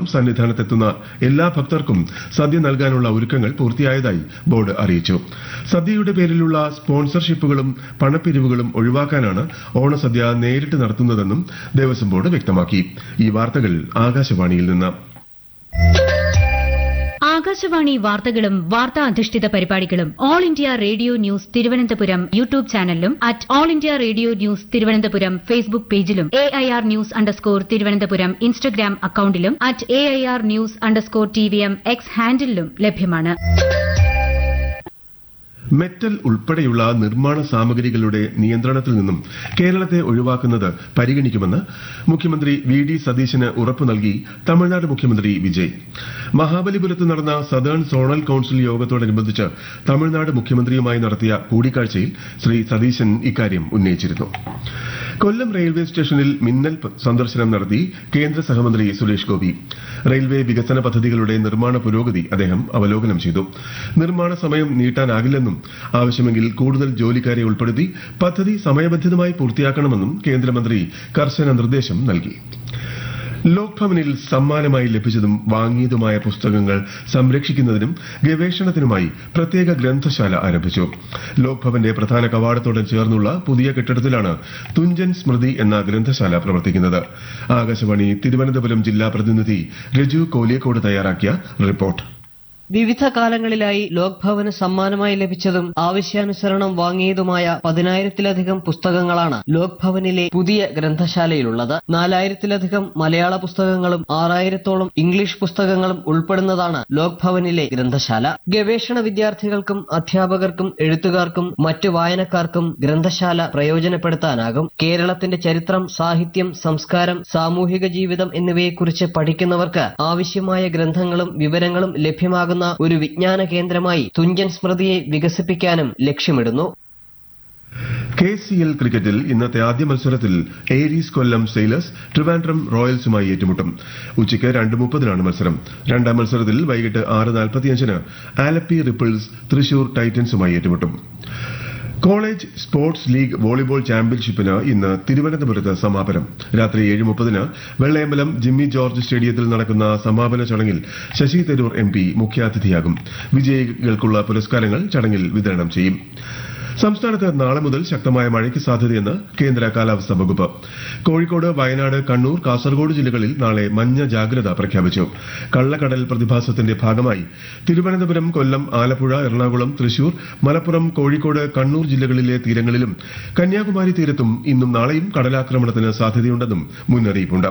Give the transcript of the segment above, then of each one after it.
സന്നിധാനത്തെത്തുന്ന എല്ലാ ഭക്തർക്കും സദ്യ നൽകാനുള്ള ഒരുക്കങ്ങൾ പൂർത്തിയായതായി ബോർഡ് അറിയിച്ചു സദ്യയുടെ പേരിലുള്ള സ്പോൺസർഷിപ്പുകളും പണപ്പിരിവുകളും ഒഴിവാക്കാനാണ് ഓണസദ്യ നേരിട്ട് നടത്തുന്നതെന്നും ദേവസ്വം ബോർഡ് വ്യക്തമാക്കി ഈ വാർത്തകൾ ആകാശവാണിയിൽ നിന്ന് ആകാശവാണി വാർത്തകളും വാർത്താ അധിഷ്ഠിത പരിപാടികളും All India Radio news Thiruvananthapuram YouTube ചാനലിലും at All India Radio news Thiruvananthapuram Facebook പേജിലും A I R news underscore Thiruvananthapuram Instagram അക്കൌണ്ടിലും at A I R news underscore T V M X ഹാൻഡിലും ലഭ്യമാണ് മെറ്റൽ ഉൾപ്പെടെയുള്ള നിർമ്മാണ സാമഗ്രികളുടെ നിയന്ത്രണത്തിൽ നിന്നും കേരളത്തെ ഒഴിവാക്കുന്നത് പരിഗണിക്കുമെന്ന് മുഖ്യമന്ത്രി വി ഡി സതീശന് ഉറപ്പു നൽകി തമിഴ്നാട് മുഖ്യമന്ത്രി വിജയ് മഹാബലിപുരത്ത് നടന്ന സദേൺ സോണൽ കൌൺസിൽ യോഗത്തോടനുബന്ധിച്ച് തമിഴ്നാട് മുഖ്യമന്ത്രിയുമായി നടത്തിയ കൂടിക്കാഴ്ചയിൽ ശ്രീ സതീശൻ ഇക്കാര്യം ഉന്നയിച്ചിരുന്നു കൊല്ലം റെയിൽവേ സ്റ്റേഷനിൽ മിന്നൽ സന്ദർശനം നടത്തി കേന്ദ്ര സഹമന്ത്രി സുരേഷ് ഗോപി റെയിൽവേ വികസന പദ്ധതികളുടെ നിർമ്മാണ പുരോഗതി അദ്ദേഹം അവലോകനം ചെയ്തു നിർമ്മാണ സമയം നീട്ടാനാകില്ലെന്നും ആവശ്യമെങ്കിൽ കൂടുതൽ ജോലിക്കാരെ ഉൾപ്പെടുത്തി പദ്ധതി സമയബന്ധിതമായി പൂർത്തിയാക്കണമെന്നും കേന്ദ്രമന്ത്രി കർശന നിർദ്ദേശം നൽകി ലോക് ഭവനിൽ സമ്മാനമായി ലഭിച്ചതും വാങ്ങിയതുമായ പുസ്തകങ്ങൾ സംരക്ഷിക്കുന്നതിനും ഗവേഷണത്തിനുമായി പ്രത്യേക ഗ്രന്ഥശാല ആരംഭിച്ചു ലോക് ഭവന്റെ പ്രധാന കവാടത്തോട് ചേർന്നുള്ള പുതിയ കെട്ടിടത്തിലാണ് തുഞ്ചൻ സ്മൃതി എന്ന ഗ്രന്ഥശാല പ്രവർത്തിക്കുന്നത് ആകാശവാണി തിരുവനന്തപുരം ജില്ലാ പ്രതിനിധി രജു കോലിയക്കോട് തയ്യാറാക്കിയ റിപ്പോർട്ട് വിവിധ കാലങ്ങളിലായി ലോക് ഭവന് സമ്മാനമായി ലഭിച്ചതും ആവശ്യാനുസരണം വാങ്ങിയതുമായ പതിനായിരത്തിലധികം പുസ്തകങ്ങളാണ് ലോക് ഭവനിലെ പുതിയ ഗ്രന്ഥശാലയിലുള്ളത് നാലായിരത്തിലധികം മലയാള പുസ്തകങ്ങളും ആറായിരത്തോളം ഇംഗ്ലീഷ് പുസ്തകങ്ങളും ഉൾപ്പെടുന്നതാണ് ലോക് ഭവനിലെ ഗ്രന്ഥശാല ഗവേഷണ വിദ്യാർത്ഥികൾക്കും അധ്യാപകർക്കും എഴുത്തുകാർക്കും മറ്റു വായനക്കാർക്കും ഗ്രന്ഥശാല പ്രയോജനപ്പെടുത്താനാകും കേരളത്തിന്റെ ചരിത്രം സാഹിത്യം സംസ്കാരം സാമൂഹിക ജീവിതം എന്നിവയെക്കുറിച്ച് പഠിക്കുന്നവർക്ക് ആവശ്യമായ ഗ്രന്ഥങ്ങളും വിവരങ്ങളും ലഭ്യമാകുന്ന ഒരു വിജ്ഞാന കേന്ദ്രമായി തുഞ്ചൻ സ്മൃതിയെ വികസിപ്പിക്കാനും ലക്ഷ്യമിടുന്നു കെ സി എൽ ക്രിക്കറ്റിൽ ഇന്നത്തെ ആദ്യ മത്സരത്തിൽ ഏരീസ് കൊല്ലം സെയിലേഴ്സ് ട്രിവാൻഡ്രം റോയൽസുമായി ഏറ്റുമുട്ടും ഉച്ചയ്ക്ക് രണ്ട് മുപ്പതിനാണ് മത്സരം രണ്ടാം മത്സരത്തിൽ വൈകിട്ട് ആറ് നാൽപ്പത്തിയഞ്ചിന് ആലപ്പി റിപ്പിൾസ് തൃശൂർ ടൈറ്റൻസുമായി ഏറ്റുമുട്ടും കോളേജ് സ്പോർട്സ് ലീഗ് വോളിബോൾ ചാമ്പ്യൻഷിപ്പിന് ഇന്ന് തിരുവനന്തപുരത്ത് സമാപനം രാത്രി ഏഴ് മുപ്പതിന് വെള്ളയമ്പലം ജിമ്മി ജോർജ് സ്റ്റേഡിയത്തിൽ നടക്കുന്ന സമാപന ചടങ്ങിൽ ശശി തരൂർ എം പി മുഖ്യാതിഥിയാകും വിജയികൾക്കുള്ള പുരസ്കാരങ്ങൾ ചടങ്ങിൽ വിതരണം ചെയ്യും സംസ്ഥാനത്ത് നാളെ മുതൽ ശക്തമായ മഴയ്ക്ക് സാധ്യതയെന്ന് കേന്ദ്ര കാലാവസ്ഥാ വകുപ്പ് കോഴിക്കോട് വയനാട് കണ്ണൂർ കാസർഗോഡ് ജില്ലകളിൽ നാളെ മഞ്ഞ ജാഗ്രത പ്രഖ്യാപിച്ചു കള്ളക്കടൽ പ്രതിഭാസത്തിന്റെ ഭാഗമായി തിരുവനന്തപുരം കൊല്ലം ആലപ്പുഴ എറണാകുളം തൃശൂർ മലപ്പുറം കോഴിക്കോട് കണ്ണൂർ ജില്ലകളിലെ തീരങ്ങളിലും കന്യാകുമാരി തീരത്തും ഇന്നും നാളെയും കടലാക്രമണത്തിന് സാധ്യതയുണ്ടെന്നും മുന്നറിയിപ്പുണ്ട്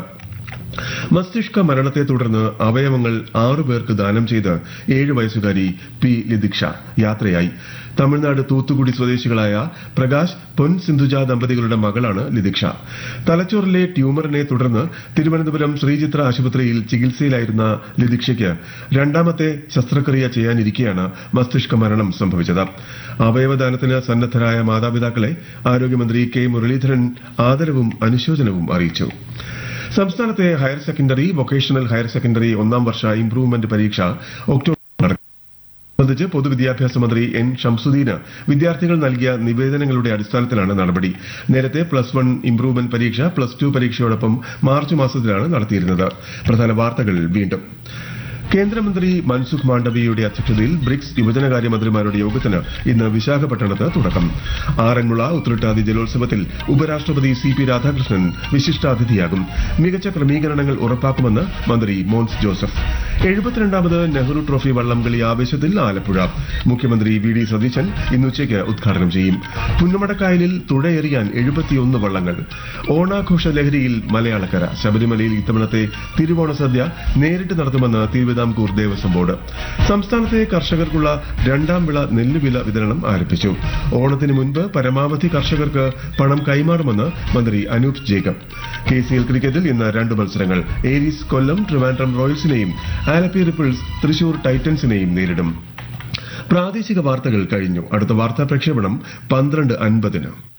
മസ്തിഷ്ക മരണത്തെ തുടർന്ന് അവയവങ്ങൾ ആറു പേർക്ക് ദാനം ചെയ്ത് ഏഴ് വയസ്സുകാരി പി ലിദിക്ഷ യാത്രയായി തമിഴ്നാട് തൂത്തുകുടി സ്വദേശികളായ പ്രകാശ് പൊൻ സിന്ധുജ ദമ്പതികളുടെ മകളാണ് ലിദിക്ഷ തലച്ചോറിലെ ട്യൂമറിനെ തുടർന്ന് തിരുവനന്തപുരം ശ്രീചിത്ര ആശുപത്രിയിൽ ചികിത്സയിലായിരുന്ന ലിദിക്ഷയ്ക്ക് രണ്ടാമത്തെ ശസ്ത്രക്രിയ ചെയ്യാനിരിക്കെയാണ് മസ്തിഷ്ക മരണം സംഭവിച്ചത് അവയവദാനത്തിന് സന്നദ്ധരായ മാതാപിതാക്കളെ ആരോഗ്യമന്ത്രി കെ മുരളീധരൻ ആദരവും അനുശോചനവും അറിയിച്ചു സംസ്ഥാനത്തെ higher secondary vocational higher secondary ഒന്നാം വർഷ ഇംപ്രൂവ്മെന്റ് പരീക്ഷ ഒക്ടോബർ നടക്കും സംബന്ധിച്ച് പൊതുവിദ്യാഭ്യാസ മന്ത്രി എൻ ഷംസുദ്ദീന് വിദ്യാർത്ഥികൾ നൽകിയ നിവേദനങ്ങളുടെ അടിസ്ഥാനത്തിലാണ് നടപടി നേരത്തെ പ്ലസ് വൺ ഇംപ്രൂവ്മെന്റ് പരീക്ഷ പ്ലസ് ടു പരീക്ഷയോടൊപ്പം മാർച്ച് മാസത്തിലാണ് നടത്തിയിരുന്നത് പ്രധാന വാർത്തകൾ വീണ്ടും കേന്ദ്രമന്ത്രി മൻസുഖ് മാണ്ഡവ്യയുടെ അധ്യക്ഷതയിൽ ബ്രിക്സ് യുവജനകാര്യ മന്ത്രിമാരുടെ യോഗത്തിന് ഇന്ന് വിശാഖപട്ടണത്ത് തുടക്കം ആറന്മുള ഉത്രട്ടാതി ജലോത്സവത്തിൽ ഉപരാഷ്ട്രപതി സി പി രാധാകൃഷ്ണൻ വിശിഷ്ടാതിഥിയാകും മികച്ച ക്രമീകരണങ്ങൾ ഉറപ്പാക്കുമെന്ന് മന്ത്രി മോൻസ് ജോസഫ് എഴുപത്തിരണ്ടാമത് നെഹ്റു ട്രോഫി വള്ളംകളി ആവേശത്തിൽ ആലപ്പുഴ മുഖ്യമന്ത്രി വി ഡി സതീശൻ ഇന്ന് ഉച്ചയ്ക്ക് ഉദ്ഘാടനം ചെയ്യും പുന്നമടക്കായലിൽ തുഴയെറിയാൻ എഴുപത്തിയൊന്ന് വള്ളങ്ങൾ ഓണാഘോഷ ലഹരിയിൽ മലയാളക്കര ശബരിമലയിൽ ഇത്തവണത്തെ തിരുവോണ സദ്യ നേരിട്ട് നടത്തുമെന്ന് തിരുവിതാംകൂർ ദേവസ്വം ബോർഡ് സംസ്ഥാനത്തെ കർഷകർക്കുള്ള രണ്ടാം വിള നെല്ലുവില വിതരണം ആരംഭിച്ചു ഓണത്തിന് മുൻപ് പരമാവധി കർഷകർക്ക് പണം കൈമാറുമെന്ന് മന്ത്രി Anoop Jacob K C L ക്രിക്കറ്റിൽ ഇന്ന് രണ്ട് മത്സരങ്ങൾ ഏരീസ് കൊല്ലം ട്രിവാൻഡ്രം റോയൽസിനെയും ആലപ്പി റിപ്പിൾസ് തൃശൂർ ടൈറ്റൻസിനെയും നേരിടും പ്രാദേശിക വാർത്തകൾ കഴിഞ്ഞു അടുത്ത വാർത്താ പ്രക്ഷേപണം പന്ത്രണ്ട് അൻപതിന്